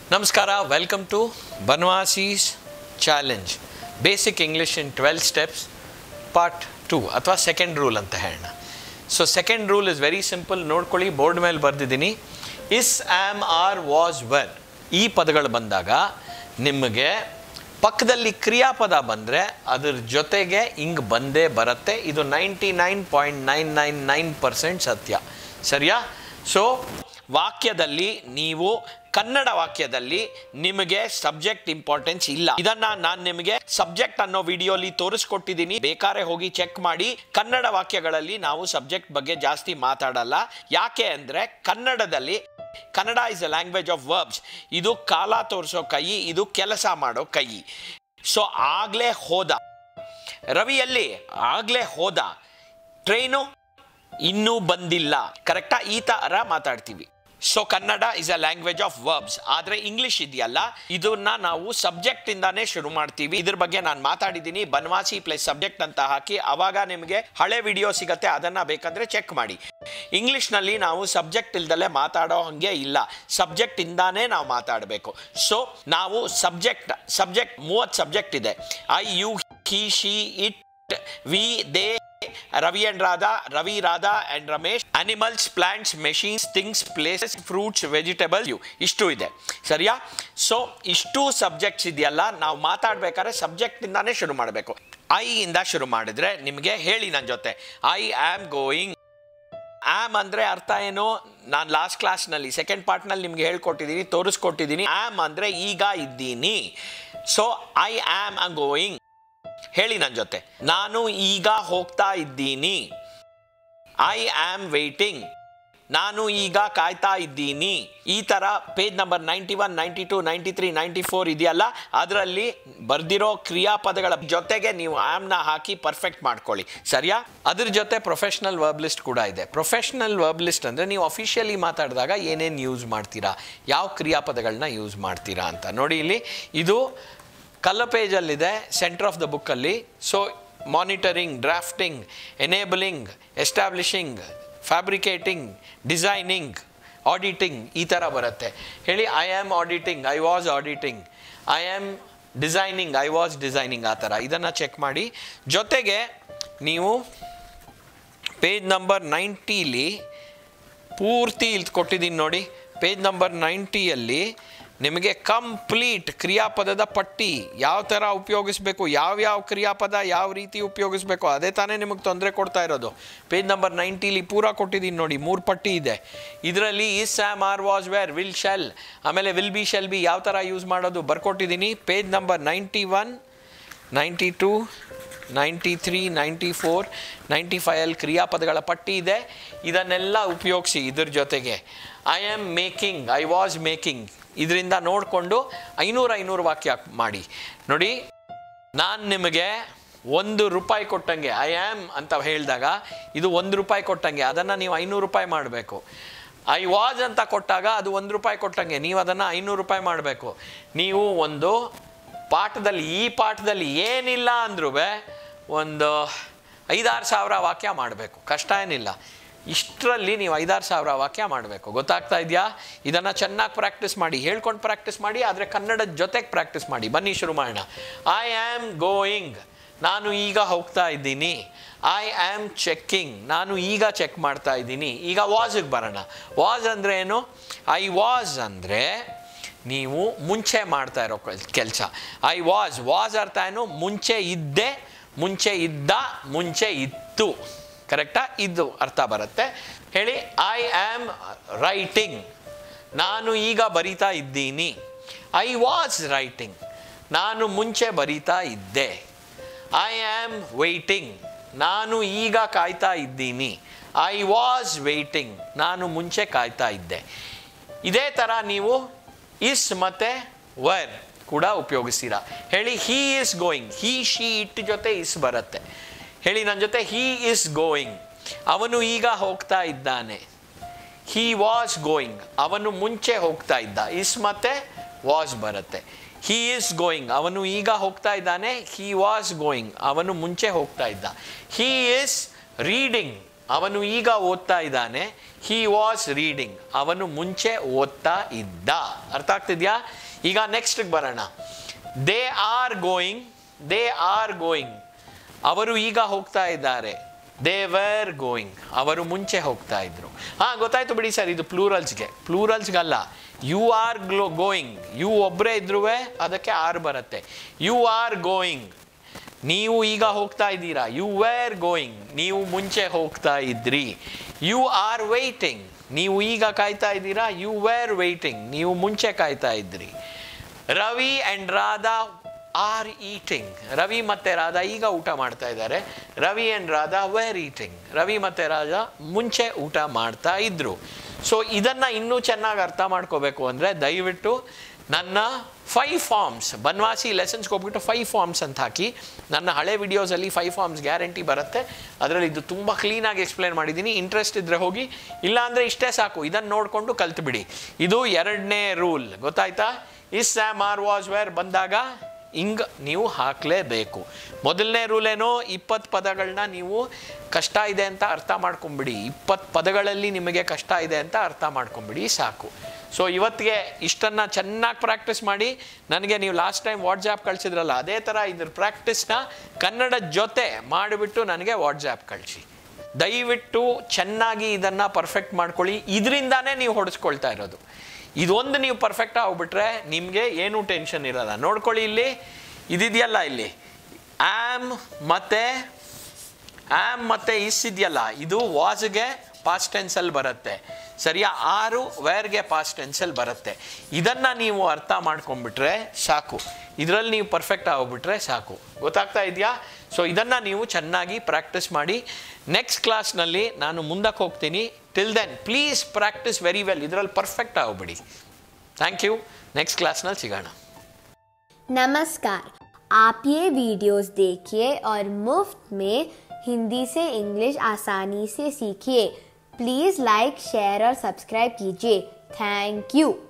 ನಮಸ್ಕಾರ welcome to ಬನ್ವಾಸೀಸ್ challenge basic English in twelve steps part two ಅಥವಾ second rule ಅಂತ ಹೇಳೋಣ so second rule is very simple ನೋಡ್ಕೊಳ್ಳಿ ಬೋರ್ಡ್ ಮೇಲೆ ಬರೆದಿದ್ದೀನಿ is am are was were ಈ ಪದಗಳು ಬಂದಾಗ ನಿಮಗೆ ಪಕ್ಕದಲ್ಲಿ ಕ್ರಿಯಾಪದ ಬಂದರೆ ಅದ್ರ ಜೊತೆಗೆ ಹಿಂಗೆ ಬಂದೇ ಬರುತ್ತೆ ಇದು ninety nine point nine nine nine percent ಸತ್ಯ ಸರಿಯಾ ಸೊ ವಾಕ್ಯದಲ್ಲಿ ನೀವು ಕನ್ನಡ ವಾಕ್ಯದಲ್ಲಿ ನಿಮಗೆ ಸಬ್ಜೆಕ್ಟ್ ಇಂಪಾರ್ಟೆನ್ಸ್ ಇಲ್ಲ ಇದನ್ನ ನಾನು ನಿಮಗೆ ಸಬ್ಜೆಕ್ಟ್ ಅನ್ನೋ ವಿಡಿಯೋಲಿ ತೋರಿಸ್ಕೊಟ್ಟಿದ್ದೀನಿ ಬೇಕಾದ್ರೆ ಹೋಗಿ ಚೆಕ್ ಮಾಡಿ ಕನ್ನಡ ವಾಕ್ಯಗಳಲ್ಲಿ ನಾವು ಸಬ್ಜೆಕ್ಟ್ ಬಗ್ಗೆ ಜಾಸ್ತಿ ಮಾತಾಡಲ್ಲ ಯಾಕೆ ಅಂದರೆ ಕನ್ನಡದಲ್ಲಿ Kannada is a language of verbs ಇದು ಕಾಲ ತೋರಿಸೋ ಕೈ ಇದು ಕೆಲಸ ಮಾಡೋ ಕೈ ಸೊ ಆಗ್ಲೇ ಹೋದ ರವಿಯಲ್ಲಿ ಆಗ್ಲೇ ಹೋದ ಟ್ರೈನು ಇನ್ನೂ ಬಂದಿಲ್ಲ ಕರೆಕ್ಟಾ ಈ ಥರ ಮಾತಾಡ್ತೀವಿ so Kannada is a language of verbs ಆದರೆ ಇಂಗ್ಲಿಷ್ ಇದೆಯಲ್ಲ ಇದನ್ನ ನಾವು ಸಬ್ಜೆಕ್ಟ್ ಇಂದಾನೇ ಶುರು ಮಾಡ್ತೀವಿ ಇದ್ರ ಬಗ್ಗೆ ನಾನು ಮಾತಾಡಿದ್ದೀನಿ ಬನ್ವಾಸಿ ಪ್ಲಸ್ ಸಬ್ಜೆಕ್ಟ್ ಅಂತ ಹಾಕಿ ಅವಾಗ ನಿಮಗೆ ಹಳೆ ವಿಡಿಯೋ ಸಿಗತ್ತೆ ಅದನ್ನ ಬೇಕಂದ್ರೆ ಚೆಕ್ ಮಾಡಿ ಇಂಗ್ಲಿಷ್ನಲ್ಲಿ ನಾವು ಸಬ್ಜೆಕ್ಟ್ ಇಲ್ದಲೆ ಮಾತಾಡೋ ಹಂಗೆ ಇಲ್ಲ ಸಬ್ಜೆಕ್ಟ್ ಇಂದಾನೇ ನಾವು ಮಾತಾಡಬೇಕು ಸೊ ನಾವು ಸಬ್ಜೆಕ್ಟ್ ಸಬ್ಜೆಕ್ಟ್ ಮೂವತ್ತು ಸಬ್ಜೆಕ್ಟ್ ಇದೆ I you he she it we they Ravi and Radha Ravi Radha and Ramesh animals plants machines things places fruits vegetable ಇವು ಇಷ್ಟು ಇದೆ ಸರಿಯಾ ಸೊ ಇಷ್ಟು ಸಬ್ಜೆಕ್ಟ್ಸ್ ಇದೆಯಲ್ಲ ನಾವು ಮಾತಾಡ್ಬೇಕಾದ್ರೆ ಸಬ್ಜೆಕ್ಟ್ ಇಂದಾನೇ ಶುರು ಮಾಡಬೇಕು ಐ ಇಂದ ಶುರು ಮಾಡಿದ್ರೆ ನಿಮಗೆ ಹೇಳಿ ನನ್ನ ಜೊತೆ ಐ ಆಮ್ ಗೋಯಿಂಗ್ ಆಮ್ ಅಂದರೆ ಅರ್ಥ ಏನು ನಾನು ಲಾಸ್ಟ್ ಕ್ಲಾಸ್ನಲ್ಲಿ ಸೆಕೆಂಡ್ ಪಾರ್ಟ್ನಲ್ಲಿ ನಿಮ್ಗೆ ಹೇಳ್ಕೊಟ್ಟಿದ್ದೀನಿ ತೋರಿಸ್ಕೊಟ್ಟಿದ್ದೀನಿ ಆಮ್ ಅಂದರೆ ಈಗ ಇದ್ದೀನಿ so I am a going ಹೇಳಿ ನನ್ನ ಜೊತೆ ನಾನು ಈಗ ಹೋಗ್ತಾ ಇದ್ದೀನಿ ಐ ಆಮ್ ವೇಟಿಂಗ್ ನಾನು ಈಗ ಕಾಯ್ತಾ ಇದ್ದೀನಿ ಈ ಥರ page number ninety one ninety two ninety three ninety four ಇದೆಯಲ್ಲ ಅದರಲ್ಲಿ ಬರ್ದಿರೋ ಕ್ರಿಯಾಪದಗಳ ಜೊತೆಗೆ ನೀವು ಆಮ್ನ ಹಾಕಿ ಪರ್ಫೆಕ್ಟ್ ಮಾಡ್ಕೊಳ್ಳಿ ಸರಿಯಾ ಅದ್ರ ಜೊತೆ ಪ್ರೊಫೆಷ್ನಲ್ ವರ್ಬ್ ಲಿಸ್ಟ್ ಕೂಡ ಇದೆ ಪ್ರೊಫೆಷ್ನಲ್ ವರ್ಬ್ ಲಿಸ್ಟ್ ಅಂದರೆ ನೀವು ಅಫಿಷಿಯಲಿ ಮಾತಾಡಿದಾಗ ಏನೇನು ಯೂಸ್ ಮಾಡ್ತೀರಾ ಯಾವ ಕ್ರಿಯಾಪದಗಳನ್ನ ಯೂಸ್ ಮಾಡ್ತೀರಾ ಅಂತ ನೋಡಿ ಇಲ್ಲಿ ಇದು ಕಲ್ಲ ಪೇಜಲ್ಲಿದೆ ಸೆಂಟರ್ ಆಫ್ ದ ಬುಕ್ಕಲ್ಲಿ so monitoring drafting enabling establishing fabricating designing auditing ಈ ಥರ ಬರುತ್ತೆ ಹೇಳಿ I am auditing I was auditing I am designing I was designing ಆ ಥರ ಇದನ್ನು ಚೆಕ್ ಮಾಡಿ ಜೊತೆಗೆ ನೀವು ಪೇಜ್ ನಂಬರ್ ನೈಂಟೀಲಿ ಪೂರ್ತಿ ಇಲ್ಲಿ ಕೊಟ್ಟಿದ್ದೀನಿ ನೋಡಿ ಪೇಜ್ ನಂಬರ್ ನೈಂಟಿಯಲ್ಲಿ ನಿಮಗೆ ಕಂಪ್ಲೀಟ್ ಕ್ರಿಯಾಪದದ ಪಟ್ಟಿ ಯಾವ ಥರ ಉಪಯೋಗಿಸ್ಬೇಕು ಯಾವ್ಯಾವ ಕ್ರಿಯಾಪದ ಯಾವ ರೀತಿ ಉಪಯೋಗಿಸ್ಬೇಕು ಅದೇ ತಾನೇ ನಿಮಗೆ ತೊಂದರೆ ಕೊಡ್ತಾ ಇರೋದು ಪೇಜ್ ನಂಬರ್ ನೈಂಟಿಲಿ ಪೂರ ಕೊಟ್ಟಿದ್ದೀನಿ ನೋಡಿ ಮೂರು ಪಟ್ಟಿ ಇದೆ ಇದರಲ್ಲಿ is am are was were will shall ಆಮೇಲೆ ವಿಲ್ ಬಿ ಶೆಲ್ ಬಿ ಯಾವ ಥರ ಯೂಸ್ ಮಾಡೋದು ಬರ್ಕೊಟ್ಟಿದ್ದೀನಿ page number ninety one ninety two ninety three ninety four ninety ಫೈವಲ್ಲಿ ಕ್ರಿಯಾಪದಗಳ ಪಟ್ಟಿ ಇದೆ ಇದನ್ನೆಲ್ಲ ಉಪಯೋಗಿಸಿ ಇದ್ರ ಜೊತೆಗೆ I am making I was making ಇದರಿಂದ ನೋಡಿಕೊಂಡು ಐನೂರು ಐನೂರು ವಾಕ್ಯ ಮಾಡಿ ನೋಡಿ ನಾನು ನಿಮಗೆ ಒಂದು ರೂಪಾಯಿ ಕೊಟ್ಟಂಗೆ ಐ ಆಮ್ ಅಂತ ಹೇಳಿದಾಗ ಇದು ಒಂದು ರೂಪಾಯಿ ಕೊಟ್ಟಂಗೆ ಅದನ್ನು ನೀವು ಐನೂರು ರೂಪಾಯಿ ಮಾಡಬೇಕು ಐ ವಾಸ್ ಅಂತ ಕೊಟ್ಟಾಗ ಅದು ಒಂದು ರೂಪಾಯಿ ಕೊಟ್ಟಂಗೆ ನೀವು ಅದನ್ನು ಐನೂರು ರೂಪಾಯಿ ಮಾಡಬೇಕು ನೀವು ಒಂದು ಪಾಠದಲ್ಲಿ ಈ ಪಾಠದಲ್ಲಿ ಏನಿಲ್ಲ ಅಂದ್ರೂ ಒಂದು ಐದಾರು ಸಾವಿರ ವಾಕ್ಯ ಮಾಡಬೇಕು ಕಷ್ಟ ಏನಿಲ್ಲ ಇಷ್ಟರಲ್ಲಿ ನೀವು ಐದಾರು ಸಾವಿರ ವಾಕ್ಯ ಮಾಡಬೇಕು ಗೊತ್ತಾಗ್ತಾ ಇದೆಯಾ ಇದನ್ನು ಚೆನ್ನಾಗಿ ಪ್ರಾಕ್ಟೀಸ್ ಮಾಡಿ ಹೇಳ್ಕೊಂಡು ಪ್ರಾಕ್ಟೀಸ್ ಮಾಡಿ ಆದರೆ ಕನ್ನಡದ ಜೊತೆಗೆ ಪ್ರಾಕ್ಟೀಸ್ ಮಾಡಿ ಬನ್ನಿ ಶುರು ಮಾಡೋಣ ಐ ಆಮ್ ಗೋಯಿಂಗ್ ನಾನು ಈಗ ಹೋಗ್ತಾ ಇದ್ದೀನಿ ಐ ಆಮ್ ಚೆಕ್ಕಿಂಗ್ ನಾನು ಈಗ ಚೆಕ್ ಮಾಡ್ತಾ ಇದ್ದೀನಿ ಈಗ ವಾಸಿಗೆ ಬರೋಣ ವಾಸ್ ಅಂದರೆ ಏನು ಐ ವಾಸ್ ಅಂದರೆ ನೀವು ಮುಂಚೆ ಮಾಡ್ತಾ ಇರೋ ಕೆಲಸ ಐ ವಾಸ್ ವಾಸ್ ಅರ್ಥ ಏನು ಮುಂಚೆ ಇದ್ದೆ ಮುಂಚೆ ಇದ್ದ ಮುಂಚೆ ಇತ್ತು ಕರೆಕ್ಟಾ ಇದು ಅರ್ಥ ಬರುತ್ತೆ ಹೇಳಿ ಐ ಆಮ್ ರೈಟಿಂಗ್ ನಾನು ಈಗ ಬರಿತಾ ಇದ್ದೀನಿ ಐ ವಾಸ್ ರೈಟಿಂಗ್ ನಾನು ಮುಂಚೆ ಬರಿತಾ ಇದ್ದೆ ಐ ಆಮ್ ವೆಯ್ಟಿಂಗ್ ನಾನು ಈಗ ಕಾಯ್ತಾ ಇದ್ದೀನಿ ಐ ವಾಸ್ ವೆಯ್ಟಿಂಗ್ ನಾನು ಮುಂಚೆ ಕಾಯ್ತಾ ಇದ್ದೆ ಇದೇ ಥರ ನೀವು ಇಸ್ ಮತ್ತು ವರ್ ಕೂಡ ಉಪಯೋಗಿಸ್ತೀರಾ ಹೇಳಿ he is going he she it ಜೊತೆ ಇಸ್ ಬರುತ್ತೆ ಹೇಳಿ ನನ್ನ ಜೊತೆ ಹೀ ಇಸ್ ಗೋಯಿಂಗ್ ಅವನು ಈಗ ಹೋಗ್ತಾ ಇದ್ದಾನೆ ಹೀ ವಾಸ್ ಗೋಯಿಂಗ್ ಅವನು ಮುಂಚೆ ಹೋಗ್ತಾ ಇದ್ದ ಇಸ್ ಮತ್ತೆ ವಾಸ್ ಬರುತ್ತೆ ಹೀ ಈಸ್ ಗೋಯಿಂಗ್ ಅವನು ಈಗ ಹೋಗ್ತಾ ಇದ್ದಾನೆ ಹೀ ವಾಸ್ ಗೋಯಿಂಗ್ ಅವನು ಮುಂಚೆ ಹೋಗ್ತಾ ಇದ್ದ ಹೀ ಈಸ್ ರೀಡಿಂಗ್ ಅವನು ಈಗ ಓದ್ತಾ ಇದ್ದಾನೆ ಹಿ ವಾಸ್ ರೀಡಿಂಗ್ ಅವನು ಮುಂಚೆ ಓದ್ತಾ ಇದ್ದ ಅರ್ಥ ಆಗ್ತಿದ್ಯಾ ಈಗ ನೆಕ್ಸ್ಟ್ ಬರೋಣ they are going they are going ಅವರು ಈಗ ಹೋಗ್ತಾ ಇದ್ದಾರೆ ದೇ ವರ್ ಗೋಯಿಂಗ್ ಅವರು ಮುಂಚೆ ಹೋಗ್ತಾ ಇದ್ರು ಹಾಂ ಗೊತ್ತಾಯ್ತು ಬಿಡಿ ಸರ್ ಇದು ಪ್ಲೂರಲ್ಸ್ಗೆ ಪ್ಲೂರಲ್ಸ್ಗಲ್ಲ ಯು ಆರ್ ಗ್ಲೋ ಗೋಯಿಂಗ್ ಯು ಒಬ್ಬರೇ ಇದ್ರೂ ಅದಕ್ಕೆ ಆರ್ ಬರುತ್ತೆ ಯು ಆರ್ ಗೋಯಿಂಗ್ ನೀವು ಈಗ ಹೋಗ್ತಾ ಇದ್ದೀರಾ ಯು ವೇರ್ ಗೋಯಿಂಗ್ ನೀವು ಮುಂಚೆ ಹೋಗ್ತಾ ಇದ್ರಿ ಯು ಆರ್ ವೆಯ್ಟಿಂಗ್ ನೀವು ಈಗ ಕಾಯ್ತಾ ಇದ್ದೀರಾ ಯು ವೇರ್ ವೆಯ್ಟಿಂಗ್ ನೀವು ಮುಂಚೆ ಕಾಯ್ತಾ ಇದ್ರಿ Ravi and Radha are eating Ravi ಮತ್ತು ರಾಧಾ ಈಗ ಊಟ ಮಾಡ್ತಾ ಇದ್ದಾರೆ Ravi and Radha were eating Ravi ಮತ್ತು ರಾಧಾ ಮುಂಚೆ ಊಟ ಮಾಡ್ತಾ ಇದ್ರು ಸೊ ಇದನ್ನು ಇನ್ನೂ ಚೆನ್ನಾಗಿ ಅರ್ಥ ಮಾಡ್ಕೋಬೇಕು ಅಂದರೆ ದಯವಿಟ್ಟು ನನ್ನ ಫೈವ್ ಫಾರ್ಮ್ಸ್ ಬನ್ವಾಸಿ ಲೆಸನ್ಸ್ಗೆ ಹೋಗ್ಬಿಟ್ಟು ಫೈವ್ ಫಾರ್ಮ್ಸ್ ಅಂತ ಹಾಕಿ ನನ್ನ ಹಳೆ ವಿಡಿಯೋಸಲ್ಲಿ ಫೈವ್ ಫಾರ್ಮ್ಸ್ ಗ್ಯಾರಂಟಿ ಬರುತ್ತೆ ಅದರಲ್ಲಿ ಇದು ತುಂಬ ಕ್ಲೀನಾಗಿ ಎಕ್ಸ್ಪ್ಲೇನ್ ಮಾಡಿದ್ದೀನಿ ಇಂಟ್ರೆಸ್ಟ್ ಇದ್ದರೆ ಹೋಗಿ ಇಲ್ಲಾಂದರೆ ಇಷ್ಟೇ ಸಾಕು ಇದನ್ನು ನೋಡಿಕೊಂಡು ಕಲ್ತ್ಬಿಡಿ ಇದು ಎರಡನೇ ರೂಲ್ ಗೊತ್ತಾಯ್ತಾ is am are was were ಬಂದಾಗ ಹಿಂಗೆ ನೀವು ಹಾಕಲೇಬೇಕು ಮೊದಲನೇ ರೂಲ್ ಏನೋ ಇಪ್ಪತ್ತು ಪದಗಳನ್ನ ನೀವು ಕಷ್ಟ ಇದೆ ಅಂತ ಅರ್ಥ ಮಾಡ್ಕೊಂಬಿಡಿ ಇಪ್ಪತ್ತು ಪದಗಳಲ್ಲಿ ನಿಮಗೆ ಕಷ್ಟ ಇದೆ ಅಂತ ಅರ್ಥ ಮಾಡ್ಕೊಂಬಿಡಿ ಸಾಕು ಸೊ ಇವತ್ತಿಗೆ ಇಷ್ಟನ್ನು ಚೆನ್ನಾಗಿ ಪ್ರಾಕ್ಟೀಸ್ ಮಾಡಿ ನನಗೆ ನೀವು ಲಾಸ್ಟ್ ಟೈಮ್ ವಾಟ್ಸಾಪ್ ಕಳಿಸಿದ್ರಲ್ಲ ಅದೇ ಥರ ಇದ್ರ ಪ್ರಾಕ್ಟೀಸ್ನ ಕನ್ನಡ ಜೊತೆ ಮಾಡಿಬಿಟ್ಟು ನನಗೆ ವಾಟ್ಸಾಪ್ ಕಳಿಸಿ ದಯವಿಟ್ಟು ಚೆನ್ನಾಗಿ ಇದನ್ನು ಪರ್ಫೆಕ್ಟ್ ಮಾಡ್ಕೊಳ್ಳಿ ಇದರಿಂದಾನೇ ನೀವು ಹೊಡೆಸ್ಕೊಳ್ತಾ ಇರೋದು ಇದೊಂದು ನೀವು ಪರ್ಫೆಕ್ಟ್ ಆಗಿಬಿಟ್ರೆ ನಿಮಗೆ ಏನೂ ಟೆನ್ಷನ್ ಇರಲ್ಲ ನೋಡ್ಕೊಳ್ಳಿ ಇಲ್ಲಿ ಇದಿದೆಯಲ್ಲ ಇಲ್ಲಿ ಆ್ಯಮ್ ಮತ್ತು ಆ್ಯಮ್ ಮತ್ತು ಇಸ್ ಇದೆಯಲ್ಲ ಇದು ವಾಸ್ಗೆ ಪಾಸ್ಟ್ ಟೆನ್ಸಲ್ಲಿ ಬರುತ್ತೆ ಸರಿಯಾ ಆರು ವೇರ್ಗೆ ಪಾಸ್ಟ್ ಟೆನ್ಸಲ್ಲಿ ಬರುತ್ತೆ ಇದನ್ನು ನೀವು ಅರ್ಥ ಮಾಡ್ಕೊಂಡ್ಬಿಟ್ರೆ ಸಾಕು ಇದರಲ್ಲಿ ನೀವು ಪರ್ಫೆಕ್ಟ್ ಆಗಿಬಿಟ್ರೆ ಸಾಕು ಗೊತ್ತಾಗ್ತಾ ಇದೆಯಾ ಸೊ ಇದನ್ನು ನೀವು ಚೆನ್ನಾಗಿ ಪ್ರಾಕ್ಟೀಸ್ ಮಾಡಿ ನೆಕ್ಸ್ಟ್ ಕ್ಲಾಸ್ನಲ್ಲಿ ನಾನು ಮುಂದಕ್ಕೆ ಹೋಗ್ತೀನಿ till then please practise very well ಇದರಲ್ಲಿ ಪರ್ಫೆಕ್ಟ್ ಆಗಿಬಿಡಿ ಥ್ಯಾಂಕ್ ಯು ನೆಕ್ಸ್ಟ್ ಕ್ಲಾಸ್ನಲ್ಲಿ ಸಿಗೋಣ नमस्कार आप ये वीडियोस देखिए और मुफ्त में हिंदी से इंग्लिश आसानी से सीखिए प्लीज़ लाइक शेयर और सब्सक्राइब कीजिए थैंक यू